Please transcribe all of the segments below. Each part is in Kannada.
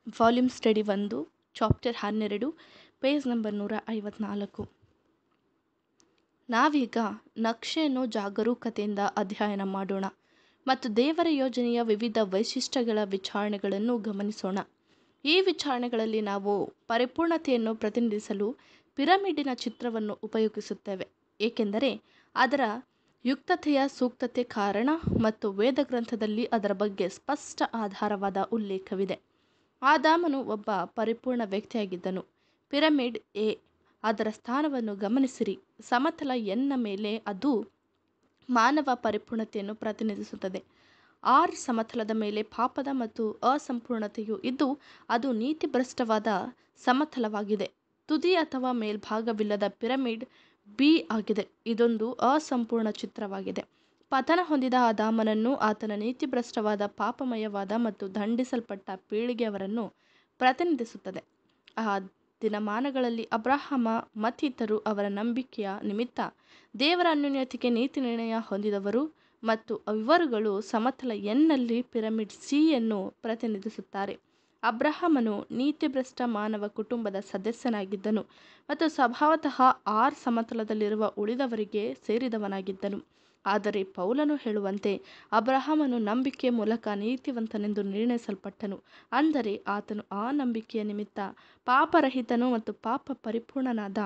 ವಾಲ್ಯೂಮ್ ಸ್ಟಡಿ ಒಂದು ಚಾಪ್ಟರ್ ಹನ್ನೆರಡು ಪೇಜ್ ನಂಬರ್ ನೂರ ಐವತ್ನಾಲ್ಕು ನಾವೀಗ ನಕ್ಷೆಯನ್ನು ಜಾಗರೂಕತೆಯಿಂದ ಅಧ್ಯಯನ ಮಾಡೋಣ ಮತ್ತು ದೇವರ ಯೋಜನೆಯ ವಿವಿಧ ವೈಶಿಷ್ಟ್ಯಗಳ ವಿಚಾರಣೆಗಳನ್ನು ಗಮನಿಸೋಣ ಈ ವಿಚಾರಣೆಗಳಲ್ಲಿ ನಾವು ಪರಿಪೂರ್ಣತೆಯನ್ನು ಪ್ರತಿನಿಧಿಸಲು ಪಿರಮಿಡಿನ ಚಿತ್ರವನ್ನು ಉಪಯೋಗಿಸುತ್ತೇವೆ ಏಕೆಂದರೆ ಅದರ ಯುಕ್ತತೆಯ ಸೂಕ್ತತೆ ಕಾರಣ ಮತ್ತು ವೇದಗ್ರಂಥದಲ್ಲಿ ಅದರ ಬಗ್ಗೆ ಸ್ಪಷ್ಟ ಆಧಾರವಾದ ಉಲ್ಲೇಖವಿದೆ ಆದಾಮನು ಒಬ್ಬ ಪರಿಪೂರ್ಣ ವ್ಯಕ್ತಿಯಾಗಿದ್ದನು ಪಿರಮಿಡ್ ಎ ಅದರ ಸ್ಥಾನವನ್ನು ಗಮನಿಸಿರಿ ಸಮತಲ ಎನ್ನ ಮೇಲೆ ಅದು ಮಾನವ ಪರಿಪೂರ್ಣತೆಯನ್ನು ಪ್ರತಿನಿಧಿಸುತ್ತದೆ ಆರ್ ಸಮತಲದ ಮೇಲೆ ಪಾಪದ ಮತ್ತು ಅಸಂಪೂರ್ಣತೆಯು ಇದ್ದು ಅದು ನೀತಿಭ್ರಷ್ಟವಾದ ಸಮತಲವಾಗಿದೆ ತುದಿ ಅಥವಾ ಮೇಲ್ಭಾಗವಿಲ್ಲದ ಪಿರಮಿಡ್ ಬಿ ಆಗಿದೆ ಇದೊಂದು ಅಸಂಪೂರ್ಣ ಚಿತ್ರವಾಗಿದೆ ಪತನ ಹೊಂದಿದ ಆದಾಮನನ್ನು ಆತನ ನೀತಿಭ್ರಷ್ಟವಾದ ಪಾಪಮಯವಾದ ಮತ್ತು ದಂಡಿಸಲ್ಪಟ್ಟ ಪೀಳಿಗೆಯವರನ್ನು ಪ್ರತಿನಿಧಿಸುತ್ತದೆ ಆ ದಿನಮಾನಗಳಲ್ಲಿ ಅಬ್ರಹಾಮ ಮತ್ತಿತರು ಅವರ ನಂಬಿಕೆಯ ನಿಮಿತ್ತ ದೇವರ ಅನ್ಯೋನ್ಯತೆಗೆ ನೀತಿ ನಿರ್ಣಯ ಹೊಂದಿದವರು ಮತ್ತು ಇವರುಗಳು ಸಮತಲ ಎನ್ನಲ್ಲಿ ಪಿರಮಿಡ್ ಸಿಯನ್ನು ಪ್ರತಿನಿಧಿಸುತ್ತಾರೆ ಅಬ್ರಹಾಮನು ನೀತಿಭ್ರಷ್ಟ ಮಾನವ ಕುಟುಂಬದ ಸದಸ್ಯನಾಗಿದ್ದನು ಮತ್ತು ಸ್ವಭಾವತಃ ಆರ್ ಸಮತಲದಲ್ಲಿರುವ ಉಳಿದವರಿಗೆ ಸೇರಿದವನಾಗಿದ್ದನು ಆದರೆ ಪೌಲನು ಹೇಳುವಂತೆ ಅಬ್ರಹಾಮನು ನಂಬಿಕೆಯ ಮೂಲಕ ನೀತಿವಂತನೆಂದು ನಿರ್ಣಯಿಸಲ್ಪಟ್ಟನು ಅಂದರೆ ಆತನು ಆ ನಂಬಿಕೆಯ ನಿಮಿತ್ತ ಪಾಪರಹಿತನು ಮತ್ತು ಪಾಪ ಪರಿಪೂರ್ಣನಾದ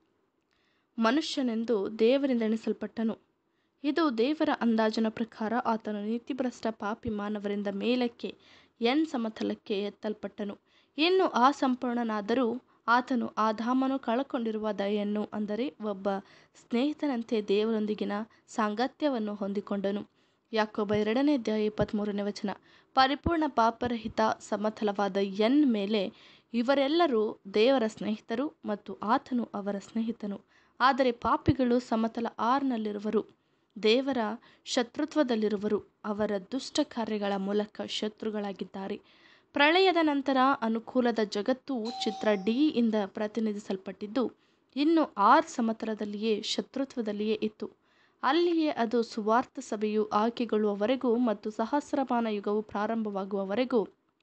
ಮನುಷ್ಯನೆಂದು ದೇವರಿಂದ ಎಣಿಸಲ್ಪಟ್ಟನು ಇದು ದೇವರ ಅಂದಾಜಿನ ಪ್ರಕಾರ ಆತನು ನೀತಿಭ್ರಷ್ಟ ಪಾಪಿ ಮಾನವರಿಂದ ಮೇಲಕ್ಕೆ ಎನ್ ಸಮತಲಕ್ಕೆ ಎತ್ತಲ್ಪಟ್ಟನು ಇನ್ನು ಅಸಂಪೂರ್ಣನಾದರೂ ಆತನು ಆದಾಮನು ಕಳಕೊಂಡಿರುವ ದಯೆಯನ್ನು ಅಂದರೆ ಒಬ್ಬ ಸ್ನೇಹಿತನಂತೆ ದೇವರೊಂದಿಗಿನ ಸಾಂಗತ್ಯವನ್ನು ಹೊಂದಿಕೊಂಡನು ಯಾಕೊಬ್ಬ ಎರಡನೇ ಅಧ್ಯಾಯ ಇಪ್ಪತ್ತ್ಮೂರನೇ ವಚನ ಪರಿಪೂರ್ಣ ಪಾಪರಹಿತ ಸಮತಲವಾದ ಎನ್ ಮೇಲೆ ಇವರೆಲ್ಲರೂ ದೇವರ ಸ್ನೇಹಿತರು ಮತ್ತು ಆತನು ಅವರ ಸ್ನೇಹಿತನು ಆದರೆ ಪಾಪಿಗಳು ಸಮತಲ ಆರ್ನಲ್ಲಿರುವರು ದೇವರ ಶತ್ರುತ್ವದಲ್ಲಿರುವರು ಅವರ ದುಷ್ಟ ಕಾರ್ಯಗಳ ಮೂಲಕ ಶತ್ರುಗಳಾಗಿದ್ದಾರೆ ಪ್ರಳಯದ ನಂತರ ಅನುಕೂಲದ ಜಗತ್ತು ಚಿತ್ರ ಡಿ ಇಂದ ಪ್ರತಿನಿಧಿಸಲ್ಪಟ್ಟಿದ್ದು ಇನ್ನು ಆರ್ ಸಮತಲದಲ್ಲಿಯೇ ಶತ್ರುತ್ವದಲ್ಲಿಯೇ ಇತ್ತು ಅಲ್ಲಿಯೇ ಅದು ಸುವಾರ್ಥ ಸಭೆಯು ಆಯ್ಕೆಗೊಳ್ಳುವವರೆಗೂ ಮತ್ತು ಸಹಸ್ರಮಾನ ಯುಗವು ಪ್ರಾರಂಭವಾಗುವವರೆಗೂ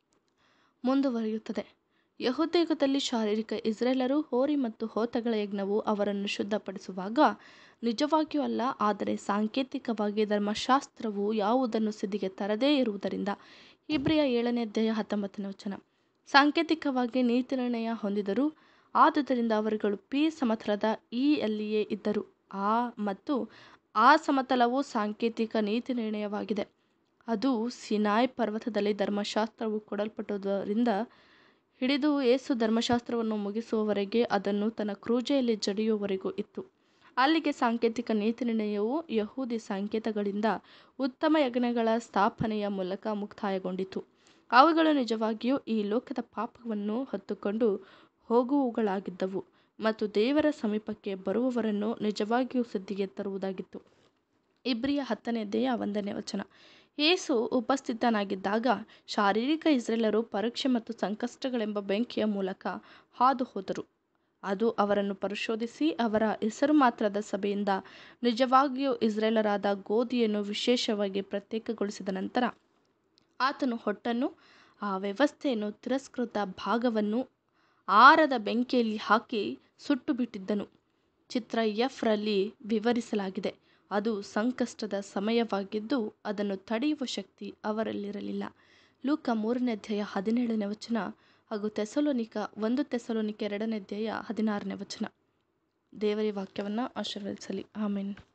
ಮುಂದುವರಿಯುತ್ತದೆ ಯಹುದೇಗದಲ್ಲಿ ಶಾರೀರಿಕ ಇಸ್ರೇಲರು ಹೋರಿ ಮತ್ತು ಹೋತಗಳ ಯಜ್ಞವು ಅವರನ್ನು ಶುದ್ಧಪಡಿಸುವಾಗ ನಿಜವಾಗಿಯೂ ಅಲ್ಲ ಆದರೆ ಸಾಂಕೇತಿಕವಾಗಿ ಧರ್ಮಶಾಸ್ತ್ರವು ಯಾವುದನ್ನು ಸಿದ್ಧಿಗೆ ತರದೇ ಇರುವುದರಿಂದ ಇಬ್ರಿಯ ಏಳನೇ ಅಧ್ಯಾಯ ಹತ್ತೊಂಬತ್ತನೇ ವಚನ ಸಾಂಕೇತಿಕವಾಗಿ ನೀತಿ ನಿರ್ಣಯ ಹೊಂದಿದರು ಆದುದರಿಂದ ಅವರುಗಳು ಪಿ ಸಮತಲದ ಈ ಯಲ್ಲಿಯೇ ಇದ್ದರು ಆ ಮತ್ತು ಆ ಸಮತಲವು ಸಾಂಕೇತಿಕ ನೀತಿ ನಿರ್ಣಯವಾಗಿದೆ ಅದು ಸಿನಾಯ್ ಪರ್ವತದಲ್ಲಿ ಧರ್ಮಶಾಸ್ತ್ರವು ಕೊಡಲ್ಪಟ್ಟುದರಿಂದ ಹಿಡಿದು ಏಸು ಧರ್ಮಶಾಸ್ತ್ರವನ್ನು ಮುಗಿಸುವವರೆಗೆ ಅದನ್ನು ತನ್ನ ಕ್ರೂಜೆಯಲ್ಲಿ ಜಡಿಯುವವರೆಗೂ ಇತ್ತು ಅಲ್ಲಿಗೆ ಸಾಂಕೇತಿಕ ನೀತಿ ನಿರ್ಣಯವು ಯಹೂದಿ ಸಂಕೇತಗಳಿಂದ ಉತ್ತಮ ಯಜ್ಞಗಳ ಸ್ಥಾಪನೆಯ ಮೂಲಕ ಮುಕ್ತಾಯಗೊಂಡಿತು ಅವುಗಳು ನಿಜವಾಗಿಯೂ ಈ ಲೋಕದ ಪಾಪವನ್ನು ಹೊತ್ತುಕೊಂಡು ಹೋಗುವವುಗಳಾಗಿದ್ದವು ಮತ್ತು ದೇವರ ಸಮೀಪಕ್ಕೆ ಬರುವವರನ್ನು ನಿಜವಾಗಿಯೂ ಸಿದ್ಧಿಗೆ ತರುವುದಾಗಿತ್ತು ಇಬ್ರಿಯ ಹತ್ತನೇ ಅಧ್ಯಾಯ ಒಂದನೇ ವಚನ ಯೇಸು ಉಪಸ್ಥಿತನಾಗಿದ್ದಾಗ ಶಾರೀರಿಕ ಇಸ್ರೇಲರು ಪರೀಕ್ಷೆ ಮತ್ತು ಸಂಕಷ್ಟಗಳೆಂಬ ಬೆಂಕಿಯ ಮೂಲಕ ಹಾದು ಹೋದರು ಅದು ಅವರನ್ನು ಪರಿಶೋಧಿಸಿ ಅವರ ಹೆಸರು ಮಾತ್ರದ ಸಭೆಯಿಂದ ನಿಜವಾಗಿಯೂ ಇಸ್ರೇಲರಾದ ಗೋಧಿಯನ್ನು ವಿಶೇಷವಾಗಿ ಪ್ರತ್ಯೇಕಗೊಳಿಸಿದ ನಂತರ ಆತನು ಹೊಟ್ಟನ್ನು ಆ ವ್ಯವಸ್ಥೆಯನ್ನು ತಿರಸ್ಕೃತ ಭಾಗವನ್ನು ಆರದ ಬೆಂಕಿಯಲ್ಲಿ ಹಾಕಿ ಸುಟ್ಟು ಬಿಟ್ಟಿದ್ದನು ಚಿತ್ರ ಎಫ್ ರಲ್ಲಿ ವಿವರಿಸಲಾಗಿದೆ ಅದು ಸಂಕಷ್ಟದ ಸಮಯವಾಗಿದ್ದು ಅದನ್ನು ತಡೆಯುವ ಶಕ್ತಿ ಅವರಲ್ಲಿರಲಿಲ್ಲ ಲೂಕ ಮೂರನೇ ಅಧ್ಯಾಯ ಹದಿನೇಳನೇ ವಚನ ಹಾಗೂ ತೆಸಲೋನಿಕ ಒಂದು ತೆಸಲೋನಿಕ ಎರಡನೇ ಅಧ್ಯಾಯ ಹದಿನಾರನೇ ವಚನ ದೇವರ ವಾಕ್ಯವನ್ನು ಆಶೀರ್ವದಿಸಲಿ ಆಮೇನ್